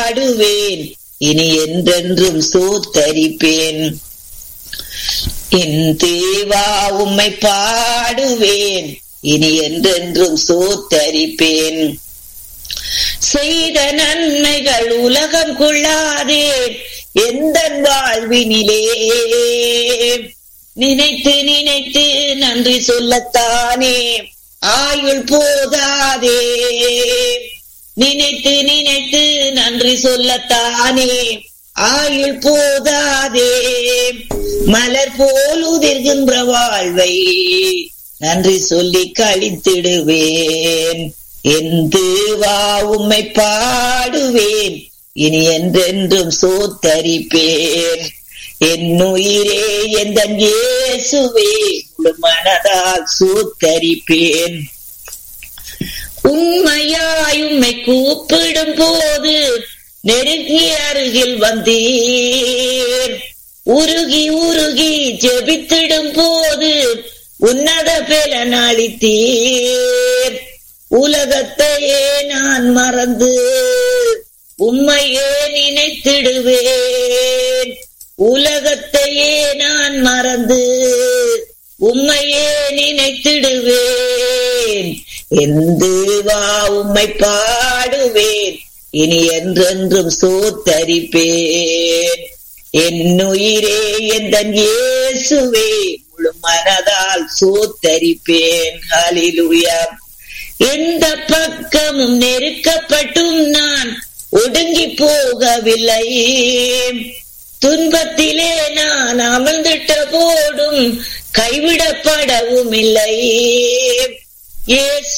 பாடுவேன் இனி என்றென்றும் சோத்தரிப்பேன் என் தேவா உம்மை பாடுவேன் இனி என்றென்றும் சோத்தரிப்பேன் செய்த நன்மைகள் உலகம் கொள்ளாதே எந்த வாழ்வினிலே நினைத்து நினைத்து நன்றி சொல்லத்தானே ஆயுள் போதாதே நினைத்து நினைத்து நன்றி சொல்லத்தானே ஆயுள் போதாதே மலர் போல் உதிர்கின்ற வாழ்வை நன்றி சொல்லி கழித்திடுவேன் என் தேவா உம்மை பாடுவேன் இனி என்றென்றும் சோத்தரிப்பேன் என் உயிரே எந்த இயேசுவே முழு மனதால் சோத்தரிப்பேன் உண்மையாய் உம்மை கூப்பிடும் போது நெருங்கி அருகில் வந்தீர் உருகி உருகி ஜெபித்திடும் போது உன்னத பலன் அளித்தீர் உலகத்தையே நான் மறந்து உம்மையே நினைத்திடுவேன் உலகத்தையே நான் மறந்து உம்மையே நினைத்திடுவேன் எந்தேவா உம்மை பாடுவேன் இனி என்றென்றும் சோத்தரிப்பேன் என் உயிரே எந்த இயேசுவே முழு மனதால் சோத்தரிப்பேன் ஹலிலுயா எந்த பக்கமும் நெருக்கப்பட்டும் நான் ஒடுங்கி போகவில்லை துன்பத்திலே நான் அமர்ந்திட்ட போடும் கைவிடப்படவும் இல்லை இயேசு